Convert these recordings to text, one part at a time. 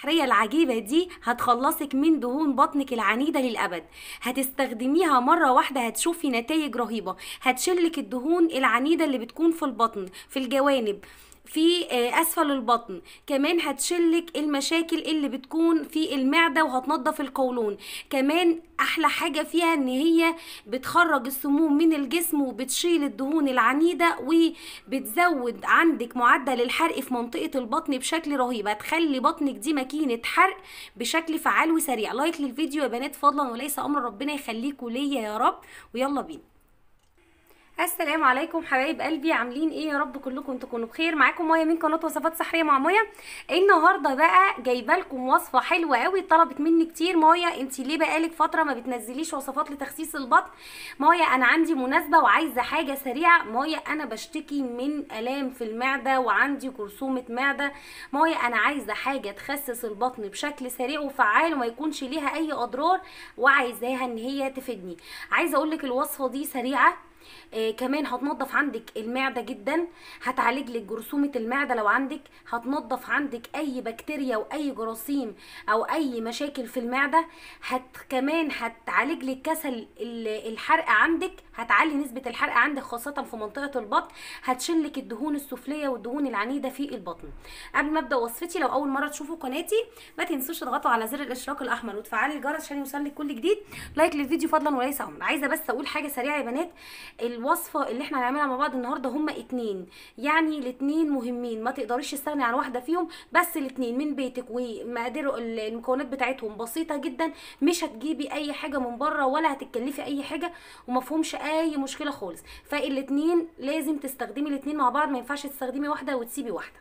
السحرية العجيبة دي هتخلصك من دهون بطنك العنيدة للأبد هتستخدميها مرة واحدة هتشوفي نتائج رهيبة هتشلك الدهون العنيدة اللي بتكون في البطن في الجوانب في آه، اسفل البطن كمان هتشلك المشاكل اللي بتكون في المعده وهتنضف القولون كمان احلى حاجه فيها ان هي بتخرج السموم من الجسم وبتشيل الدهون العنيده وبتزود عندك معدل الحرق في منطقه البطن بشكل رهيب هتخلي بطنك دي ماكينه حرق بشكل فعال وسريع لايك للفيديو يا بنات فضلا وليس امر ربنا يخليكوا ليا يا رب ويلا بينا السلام عليكم حبايب قلبي عاملين ايه يا رب كلكم تكونوا بخير معاكم مايا من قناه وصفات سحريه مع مايا النهارده بقى جايبه لكم وصفه حلوه قوي طلبت مني كتير مايا انت ليه بقالك فتره ما بتنزليش وصفات لتخسيس البطن مايا انا عندي مناسبه وعايزه حاجه سريعه مايا انا بشتكي من الام في المعده وعندي جرثومه معده مايا انا عايزه حاجه تخسس البطن بشكل سريع وفعال وما يكونش ليها اي اضرار وعايزاها ان هي تفيدني عايزه اقول لك الوصفه دي سريعه آه كمان هتنضف عندك المعده جدا هتعالج لك جرثومه المعده لو عندك هتنضف عندك اي بكتيريا واي جراثيم او اي مشاكل في المعده هت كمان هتعالج لك كسل ال- الحرق عندك هتعلي نسبه الحرق عندك خاصه في منطقه البطن هتشيل لك الدهون السفليه والدهون العنيده في البطن قبل ما ابدا وصفتي لو اول مره تشوفوا قناتي ما تنسوش تضغطوا على زر الاشتراك الاحمر وتفعلوا الجرس عشان يوصلك كل جديد لايك للفيديو فضلا وليس امر عايزه بس اقول حاجه سريعه يا بنات الوصفه اللي احنا هنعملها مع بعض النهارده هما اتنين يعني الاتنين مهمين ما تقدريش تستغني عن واحده فيهم بس الاتنين من بيتك ومقادير المكونات بتاعتهم بسيطه جدا مش هتجيبي اي حاجه من بره ولا هتتكلفي اي حاجه ومفهومش اي مشكله خالص فالاتنين لازم تستخدمي الاتنين مع بعض ما ينفعش تستخدمي واحده وتسيبي واحده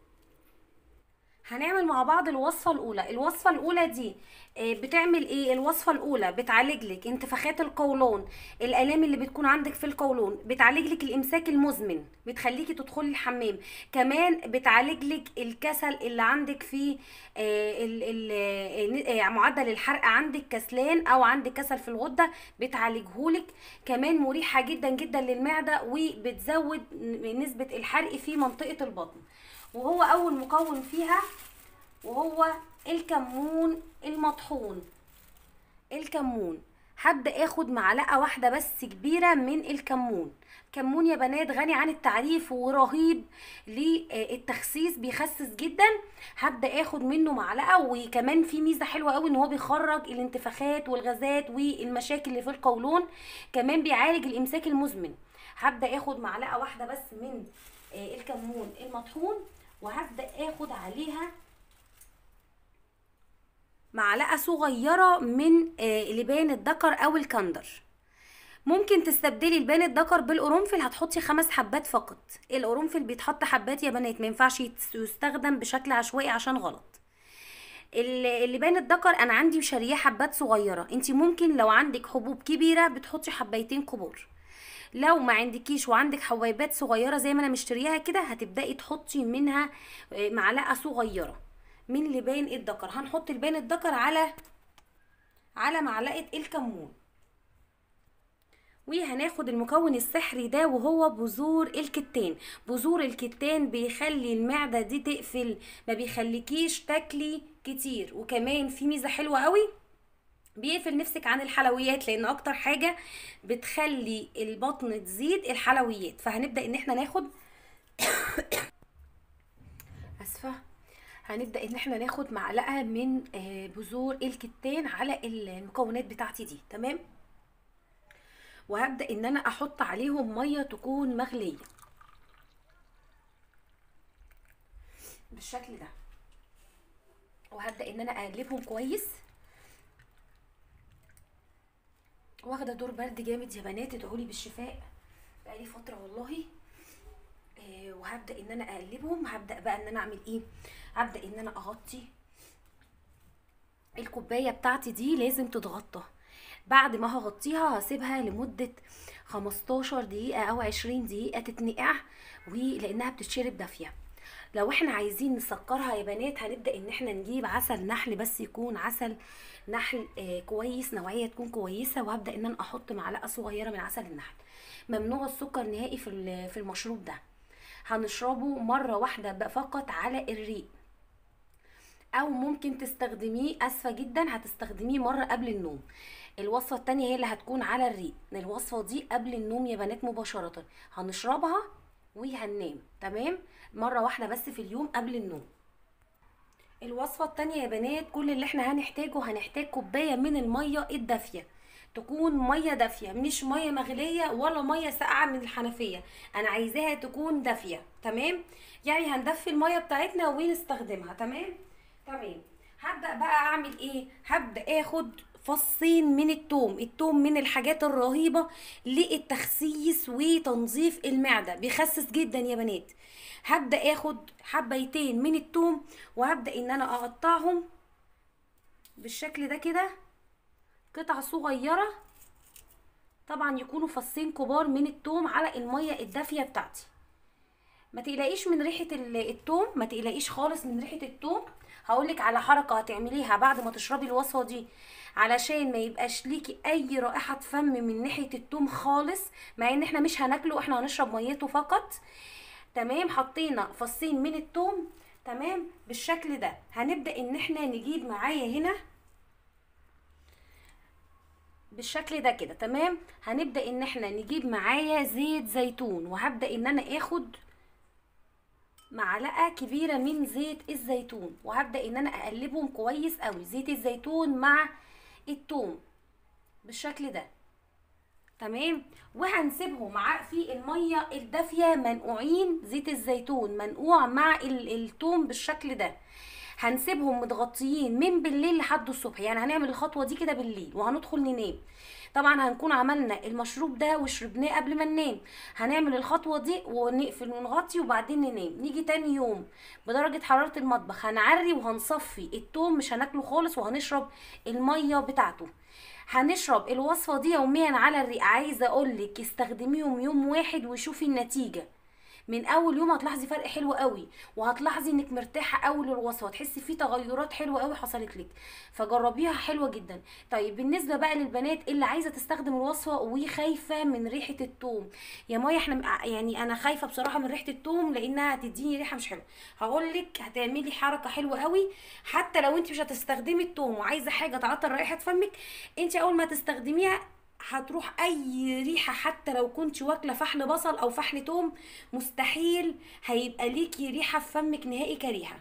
هنعمل مع بعض الوصفة الأولى الوصفة الأولى دي آه، بتعمل ايه الوصفة الأولى بتعالج لك انتفاخات القولون الآلام اللي بتكون عندك في القولون بتعالج لك الإمساك المزمن بتخليكي تدخلي الحمام كمان بتعالج لك الكسل اللي عندك في آه، ال- ال- آه، معدل الحرق عندك كسلان أو عندك كسل في الغدة بتعالجهولك كمان مريحة جدا جدا للمعدة وبتزود نسبة الحرق في منطقة البطن وهو اول مكون فيها وهو الكمون المطحون الكمون هبدا اخد معلقه واحده بس كبيره من الكمون كمون يا بنات غني عن التعريف ورهيب للتخسيس بيخسس جدا هبدا اخد منه معلقه وكمان في ميزه حلوه قوي ان هو بيخرج الانتفاخات والغازات والمشاكل اللي في القولون كمان بيعالج الامساك المزمن هبدا اخد معلقه واحده بس من آه، الكمون المطحون وهبدا اخد عليها معلقه صغيره من آه، لبان الذكر او الكندر ممكن تستبدلي لبان الذكر بالقرنفل هتحطي خمس حبات فقط القرنفل بيتحط حبات يا بنات ما ينفعش يت- يستخدم بشكل عشوائي عشان غلط ال- اللبان الذكر انا عندي شارياه حبات صغيره انت ممكن لو عندك حبوب كبيره بتحطي حبايتين كبار لو ما عندكيش وعندك حبيبات صغيره زي ما انا مشترياها كده هتبداي تحطي منها آه، معلقه صغيره من لبان الذكر هنحط لبان الذكر على على معلقه الكمون وهناخد المكون السحري ده وهو بذور الكتان بذور الكتان بيخلي المعده دي تقفل ما بيخليكيش تاكلي كتير وكمان في ميزه حلوه قوي بيقفل نفسك عن الحلويات لان اكتر حاجه بتخلي البطن تزيد الحلويات فهنبدا ان احنا ناخد اسفه هنبدا ان احنا ناخد معلقه من آه، بذور الكتان على المكونات بتاعتي دي تمام وهبدا ان انا احط عليهم ميه تكون مغليه بالشكل ده وهبدا ان انا اقلبهم كويس واخده دور برد جامد يا بنات ادعولي بالشفاء بقالي فتره والله آه، وهبدا ان انا اقلبهم هبدا بقى ان انا اعمل ايه هبدا ان انا اغطي الكوبايه بتاعتي دي لازم تتغطى بعد ما هغطيها هسيبها لمده 15 دقيقه او 20 دقيقه تتنقع ولانها بتتشرب دافيه لو احنا عايزين نسكرها يا بنات هنبدا ان احنا نجيب عسل نحل بس يكون عسل نحل آه كويس نوعيه تكون كويسه وهبدا ان انا احط معلقه صغيره من عسل النحل ممنوع السكر نهائي في ال- في المشروب ده هنشربه مره واحده بقى فقط على الريق او ممكن تستخدميه اسفه جدا هتستخدميه مره قبل النوم الوصفه التانية هي اللي هتكون على الريق الوصفه دي قبل النوم يا بنات مباشره هنشربها وهننام تمام مره واحده بس في اليوم قبل النوم الوصفه التانية يا بنات كل اللي احنا هنحتاجه هنحتاج كوبايه من الميه الدافيه تكون ميه دافيه مش ميه مغليه ولا ميه ساقعه من الحنفيه انا عايزاها تكون دافيه تمام يعني هندفي الميه بتاعتنا ونستخدمها تمام تمام هبدا بقى اعمل ايه هبدا اخد فصين من التوم التوم من الحاجات الرهيبه للتخسيس وتنظيف المعده بيخسس جدا يا بنات هبدا اخد حبيتين من التوم وهبدا ان انا اقطعهم بالشكل ده كده قطع صغيره طبعا يكونوا فصين كبار من التوم على الميه الدافيه بتاعتي ما تقلقيش من ريحه التوم ما تقلقيش خالص من ريحه التوم هقولك على حركه هتعمليها بعد ما تشربي الوصفه دي علشان ما يبقاش ليكي اي رائحه فم من ناحيه التوم خالص مع ان احنا مش هناكله احنا هنشرب ميته فقط تمام حطينا فصين من التوم تمام بالشكل ده هنبدا ان احنا نجيب معايا هنا بالشكل ده كده تمام هنبدا ان احنا نجيب معايا زيت زيتون وهبدا ان انا اخد معلقه كبيره من زيت الزيتون وهبدا ان انا اقلبهم كويس قوي زيت الزيتون مع التوم بالشكل ده تمام وهنسيبهم مع في الميه الدافيه منقوعين زيت الزيتون منقوع مع التوم بالشكل ده هنسيبهم متغطيين من بالليل لحد الصبح يعني هنعمل الخطوه دي كده بالليل وهندخل ننام طبعا هنكون عملنا المشروب ده وشربناه قبل ما ننام هنعمل الخطوه دي ونقفل ونغطي وبعدين ننام نيجي تاني يوم بدرجه حراره المطبخ هنعري وهنصفي التوم مش هناكله خالص وهنشرب الميه بتاعته هنشرب الوصفه دي يوميا على الريق عايزه اقولك استخدميهم يوم واحد وشوفي النتيجه من اول يوم هتلاحظي فرق حلو قوي وهتلاحظي انك مرتاحه قوي للوصفه تحسي في تغيرات حلوه قوي حصلت لك فجربيها حلوه جدا طيب بالنسبه بقى للبنات اللي عايزه تستخدم الوصفه وخايفه من ريحه التوم يا مايا احنا يعني انا خايفه بصراحه من ريحه التوم لانها هتديني ريحه مش حلوه هقول لك هتعملي حركه حلوه قوي حتى لو انت مش هتستخدمي التوم وعايزه حاجه تعطر رائحه فمك انت اول ما تستخدميها هتروح اي ريحه حتى لو كنت واكله فحل بصل او فحل توم مستحيل هيبقى ليكي ريحه في فمك نهائي كريحه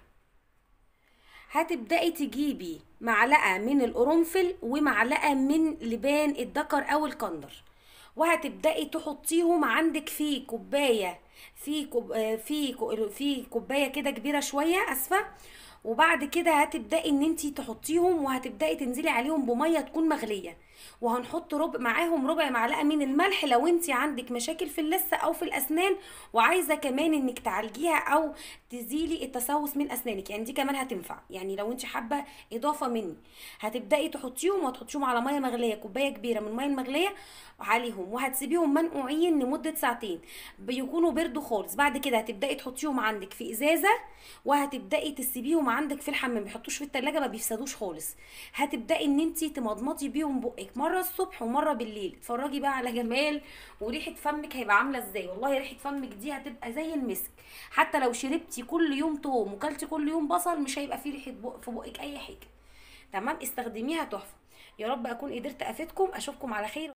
هتبداي تجيبي معلقه من القرنفل ومعلقه من لبان الدكر او الكندر وهتبداي تحطيهم عندك في كوبايه في كوب في في كوبايه كده كبيره شويه اسفه وبعد كده هتبداي ان انت تحطيهم وهتبداي تنزلي عليهم بميه تكون مغليه وهنحط ربع معاهم ربع معلقه من الملح لو انت عندك مشاكل في اللثه او في الاسنان وعايزه كمان انك تعالجيها او تزيلي التسوس من اسنانك يعني دي كمان هتنفع يعني لو انت حابه اضافه مني هتبداي تحطيهم وتحطيهم على ميه مغليه كوبايه كبيره من الميه المغليه عليهم وهتسيبيهم منقوعين لمده ساعتين بيكونوا بردوا خالص بعد كده هتبداي تحطيهم عندك في ازازه وهتبداي تسيبيهم عندك في الحمام ما بيحطوش في التلاجة ما بيفسدوش خالص هتبداي ان انت تمضمضي بيهم بقك مره الصبح ومره بالليل اتفرجي بقى على جمال وريحه فمك هيبقى عامله ازاي والله ريحه فمك دي هتبقى زي المسك حتى لو شربتي كل يوم توم وكلتي كل يوم بصل مش هيبقى فيه ريحه بق في بقك اي حاجه تمام استخدميها تحفه يا رب اكون قدرت افيدكم اشوفكم على خير